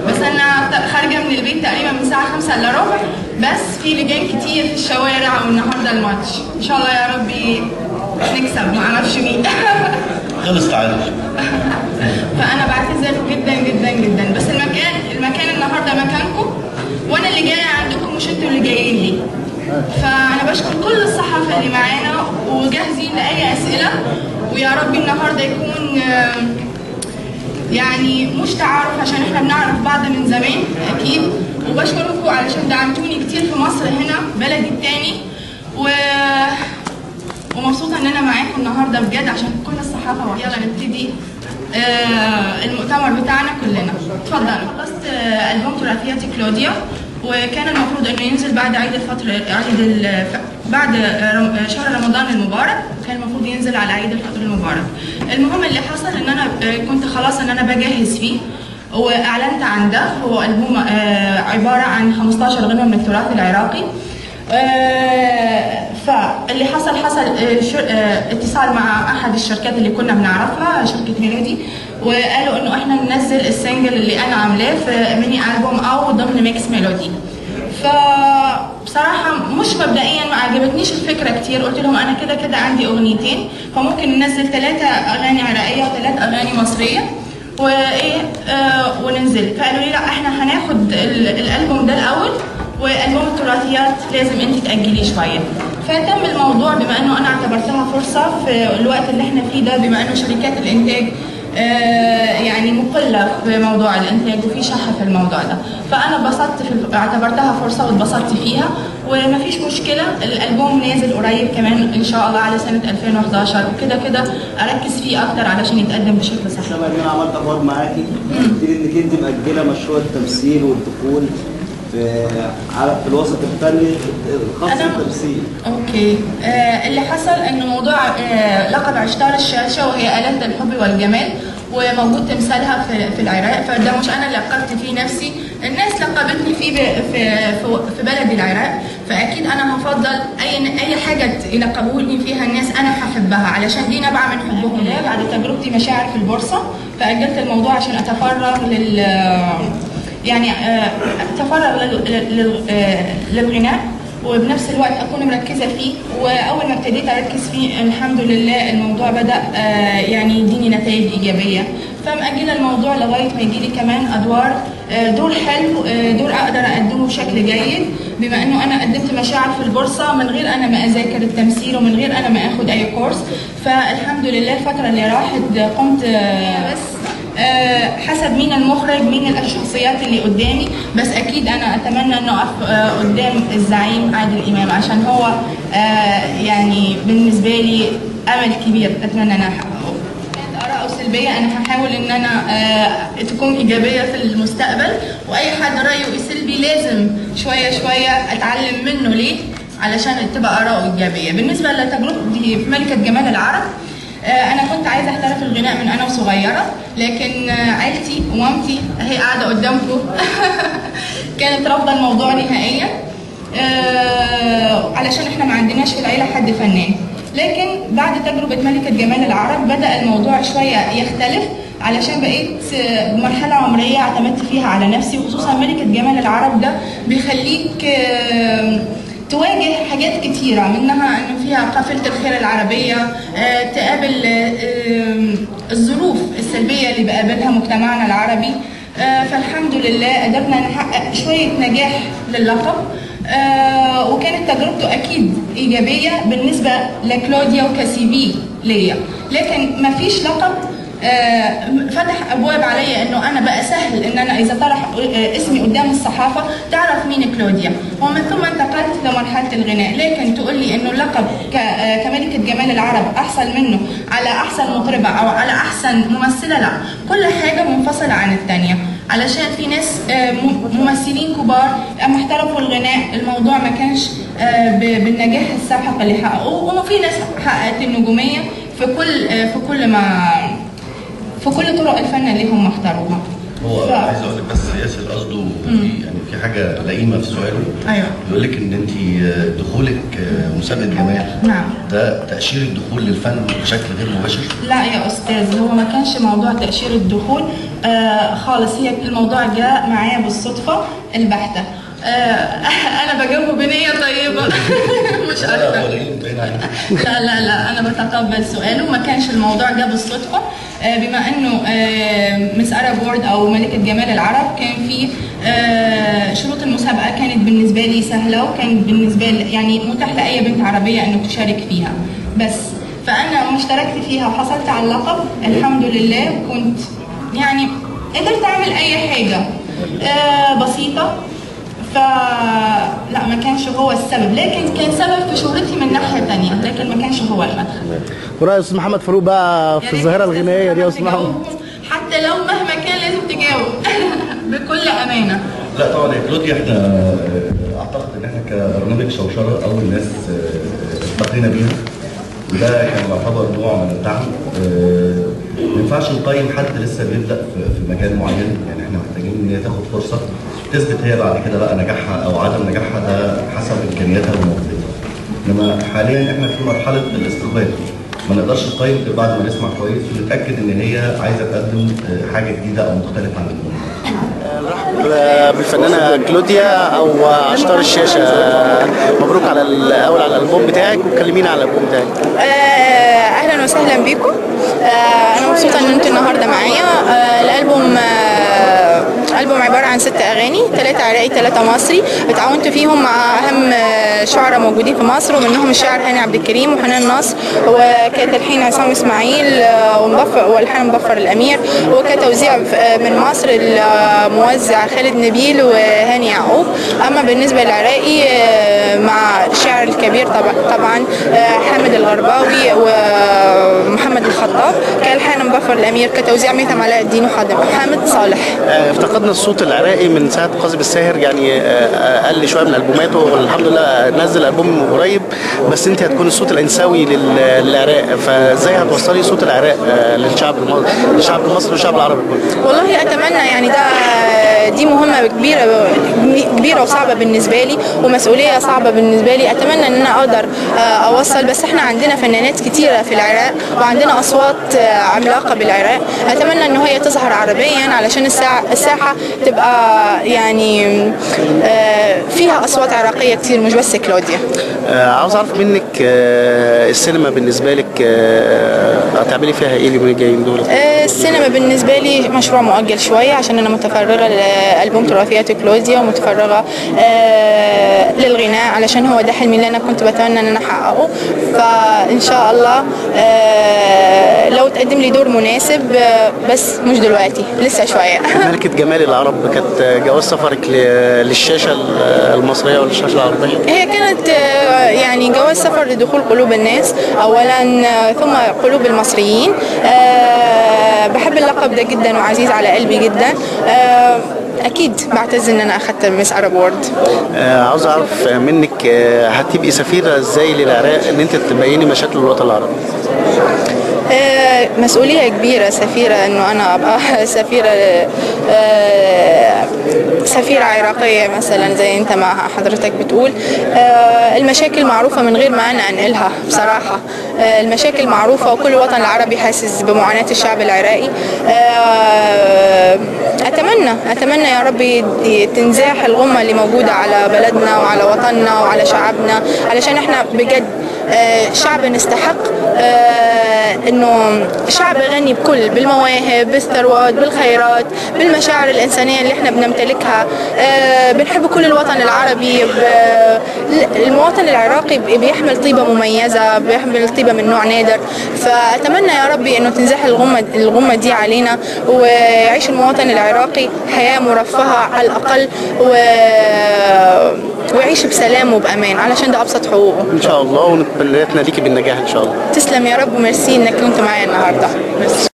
بس انا خارجه من البيت تقريبا من الساعه 5 الا ربع بس في لجان كتير في الشوارع والنهارده الماتش ان شاء الله يا ربي نكسب ما اعرفش مين خلص تعالى فانا بعتذر جدا جدا جدا بس المكان المكان النهارده مكانكم وانا اللي جايه عندكم مش انتوا اللي جايين لي فانا بشكر كل الصحافه اللي معانا وجاهزين لاي اسئله ويا رب النهارده يكون آه، يعني مش تعارف عشان احنا بنعرف بعض من زمان اكيد وبشكركم علشان دعمتوني كتير في مصر هنا بلدي التاني و ومبسوطه ان انا معاكم النهارده بجد عشان كل الصحافه وحشة. يلا نبتدي آه المؤتمر بتاعنا كلنا اتفضل خلصت آه البوم تراثيات كلوديا وكان المفروض انه ينزل بعد عيد الفطر عيد ال- بعد آه، رم- آه، شهر رمضان المبارك كان المفروض ينزل على عيد الفطر المبارك المهم اللي حصل ان انا آه، كنت خلاص ان انا بجهز فيه واعلنت عن ده هو البوم آه، عباره عن 15 غنوه من التراث العراقي آه، فاللي حصل حصل آه، شر- آه، اتصال مع احد الشركات اللي كنا بنعرفها شركه ميلودي وقالوا انه احنا ننزل السنجل اللي انا عاملاه في ميني البوم او ضمن ميكس ميلودي فبصراحة مش مبدئيا ما عجبتنيش الفكرة كتير قلت لهم أنا كده كده عندي أغنيتين فممكن ننزل ثلاثة أغاني عراقية وثلاث أغاني مصرية وإيه آه وننزل فقالوا لي لا إحنا هناخد ال- الألبوم ده الأول والبوم التراثيات لازم انت تاجليه شويه فتم الموضوع بما انه انا اعتبرتها فرصه في الوقت اللي احنا فيه ده بما انه شركات الانتاج آه، يعني مقله في موضوع الانتاج وفي شحه في الموضوع ده فانا اتبسطت في اعتبرتها فرصه واتبسطت فيها ومفيش مشكله الالبوم نازل قريب كمان ان شاء الله على سنه 2011 وكده كده اركز فيه اكتر علشان يتقدم بشكل صحيح سامع ان انا عملت حوار معاكي قلت لي انك انت مأجله مشروع التمثيل والدخول في على في الوسط الفني الخاص أنا- بالتمثيل اوكي آه اللي حصل انه موضوع آه لقب عشتار الشاشه وهي آلة الحب والجمال وموجود تمثالها في في العراق فده مش انا اللي لقبت فيه نفسي الناس لقبتني فيه ب- في في, في بلدي العراق فاكيد انا هفضل اي اي حاجه يلقبوني فيها الناس انا هحبها علشان دي نبعه من حبهم ليا بعد تجربتي مشاعر في البورصه فاجلت الموضوع عشان اتفرغ لل يعني آه، اتفرغ لل- لل- آه، للغناء وبنفس الوقت اكون مركزه فيه واول ما ابتديت اركز فيه الحمد لله الموضوع بدا آه، يعني يديني نتائج ايجابيه فمأجله الموضوع لغايه ما يجي لي كمان ادوار آه، دور حلو آه، دور اقدر اقدمه بشكل جيد بما انه انا قدمت مشاعر في البورصه من غير انا ما اذاكر التمثيل ومن غير انا ما اخد اي كورس فالحمد لله الفتره اللي راحت قمت آه، بس آه، حسب مين المخرج مين الشخصيات اللي قدامي بس اكيد انا اتمنى انه اقف آه، قدام الزعيم عادل امام عشان هو آه، يعني بالنسبه لي امل كبير اتمنى ان انا احققه كانت اراء سلبيه انا هحاول ان انا آه، تكون ايجابيه في المستقبل واي حد رايه سلبي لازم شويه شويه اتعلم منه ليه علشان تبقى اراءه ايجابيه بالنسبه لتجربتي في ملكه جمال العرب آه، انا كنت عايزه احترف الغناء من انا وصغيره لكن آه، عيلتي ومامتي هي قاعده قدامكم كانت رافضه الموضوع نهائيا آه، علشان احنا ما عندناش في العيله حد فنان لكن بعد تجربه ملكه جمال العرب بدا الموضوع شويه يختلف علشان بقيت آه، بمرحله عمريه اعتمدت فيها على نفسي وخصوصا ملكه جمال العرب ده بيخليك آه، تواجه حاجات كتيرة منها أنه فيها قافلة الخير العربية آه، تقابل آه، آه، الظروف السلبية اللي بقابلها مجتمعنا العربي آه، فالحمد لله قدرنا نحقق شوية نجاح للقب آه، وكانت تجربته أكيد إيجابية بالنسبة لكلوديا وكسي في ليا لكن ما فيش لقب آه، فتح ابواب عليا انه انا بقى سهل ان انا اذا طرح آه، اسمي قدام الصحافه تعرف مين كلوديا ومن ثم انتقلت لمرحله الغناء لكن تقول لي انه اللقب ك- آه، كملكه جمال العرب احسن منه على احسن مطربه او على احسن ممثله لا كل حاجه منفصله عن الثانيه علشان في ناس آه، م- ممثلين كبار اما احترفوا الغناء الموضوع ما كانش آه، ب- بالنجاح الساحق اللي حققوه وفي ناس حققت النجوميه في كل آه، في كل ما في كل طرق الفن اللي هم اختاروها هو ف- عايز اقول لك بس ياسر قصده في- يعني في حاجه لئيمه في سؤاله أيوة. بيقول لك ان انت دخولك مسابقه جمال نعم. ده تاشير الدخول للفن بشكل غير مباشر لا يا استاذ هو ما كانش موضوع تاشير الدخول آه خالص هي الموضوع جاء معايا بالصدفه البحته آه انا بجاوبه بنيه طيبه مش لا اكتر هو لئيم باين عليه لا لا لا انا بتقبل سؤاله ما كانش الموضوع جه بالصدفه آه، بما انه آه، مس ارب وورد او ملكه جمال العرب كان في آه، شروط المسابقه كانت بالنسبه لي سهله وكان بالنسبه لي يعني متاح لاي بنت عربيه انه تشارك فيها بس فانا ما اشتركت فيها وحصلت على اللقب الحمد لله كنت يعني قدرت اعمل اي حاجه آه، بسيطه فلا ما كانش هو السبب لكن كان سبب في شهرتي من ناحيه تانية لكن ما كانش هو المدخل ورأي استاذ محمد فاروق بقى في الظاهره الغنائيه دي يا استاذ محمد تجاوبهم. حتى لو مهما كان لازم تجاوب بكل امانه لا طبعا يا كلوديا احنا آه، اعتقد ان احنا كبرنامج شوشره اول ناس آه، التقينا بيها وده كان يعتبر نوع من الدعم آه، ما ينفعش نقيم حد لسه بيبدا في في مجال معين يعني احنا محتاجين ان هي تاخد فرصه تثبت هي بعد كده بقى نجاحها او عدم نجاحها ده حسب امكانياتها وموهبتها انما حاليا احنا في مرحله الاستقبال ما نقدرش نقيم غير بعد ما نسمع كويس ونتاكد ان هي عايزه تقدم آه، حاجه جديده او مختلفه عن الجمهور بالفنانه كلوديا او اشطار الشاشه مبروك على الاول على الالبوم بتاعك وكلمينا على الالبوم بتاعك آه، اهلا وسهلا بيكم آه، انا مبسوطه ان انتوا النهارده معايا آه، الالبوم آه، البوم عباره عن ست اغاني ثلاثه عراقي ثلاثه مصري اتعاونت فيهم مع اهم آه، شعراء موجودين في مصر ومنهم الشاعر هاني عبد الكريم وحنان نصر وكتلحين عصام اسماعيل آه، ومظفر والحان مظفر الامير وكتوزيع آه، من مصر الموزع خالد نبيل وهاني يعقوب اما بالنسبه للعراقي آه، مع الشاعر الكبير طبعا طبعا آه، حامد الغرباوي ومحمد الخطاب كالحان مظفر الامير كتوزيع ميثم علاء الدين وحاضر حامد صالح آه، افتقدنا الصوت العراقي من ساعه قاذب الساهر يعني آه، قل شويه من البوماته والحمد لله نزل البوم قريب بس انت هتكون الصوت الانثوي لل- للعراق فازاي هتوصلي صوت العراق آه، للشعب الم- للشعب المصري والشعب العربي كله والله اتمنى يعني ده دي مهمه كبيره كبيره وصعبه بالنسبه لي ومسؤوليه صعبه بالنسبه لي اتمنى ان انا اقدر آه، اوصل بس احنا عندنا فنانات كتيره في العراق وعندنا اصوات آه، عملاقه بالعراق اتمنى ان هي تظهر عربيا علشان الساعه الساحه تبقى يعني آه، فيها اصوات عراقيه كتير مش بس كلوديا آه، عاوز اعرف منك آه، السينما بالنسبه لك آه، هتعملي فيها ايه اليومين الجايين دول آه، السينما بالنسبة لي مشروع مؤجل شوية عشان أنا متفرغة لألبوم تراثيات كلوديا ومتفرغة آه، للغناء علشان هو ده حلمي اللي أنا كنت بتمنى إن أنا أحققه فإن شاء الله آه، لو تقدم لي دور مناسب آه، بس مش دلوقتي لسه شوية ملكة جمال العرب كانت جواز سفرك ل- للشاشة المصرية ولا الشاشة العربية؟ هي كانت آه، يعني جواز سفر لدخول قلوب الناس اولا آه، ثم قلوب المصريين آه، بحب اللقب ده جدا وعزيز على قلبي جدا آه، اكيد بعتز ان انا اخدت مس ارب وورد آه، عاوز اعرف منك آه، هتبقي سفيرة ازاي للعراق ان انت تبيني مشاكل الوطن العربي؟ آه، مسؤولية كبيرة سفيرة انه انا ابقى سفيرة آه، سفيرة عراقية مثلا زي انت ما حضرتك بتقول آه، المشاكل معروفة من غير ما انا انقلها بصراحة آه، المشاكل معروفة وكل الوطن العربي حاسس بمعاناة الشعب العراقي آه، اتمنى اتمنى يا رب ي- تنزاح الغمة اللي موجودة على بلدنا وعلى وطننا وعلى شعبنا علشان احنا بجد آه، شعب نستحق آه، انه شعب غني بكل بالمواهب بالثروات بالخيرات بالمشاعر الانسانيه اللي احنا بنمتلكها آه، بنحب كل الوطن العربي ب- المواطن العراقي بي- بيحمل طيبه مميزه بيحمل طيبه من نوع نادر فاتمنى يا ربي انه تنزاح الغمه الغمه دي علينا ويعيش المواطن العراقي حياه مرفهه على الاقل و ويعيش بسلام وبامان علشان ده ابسط حقوقه ان شاء الله ونتمنى ليكي بالنجاح ان شاء الله تسلم يا رب وميرسي انك كنت معايا النهارده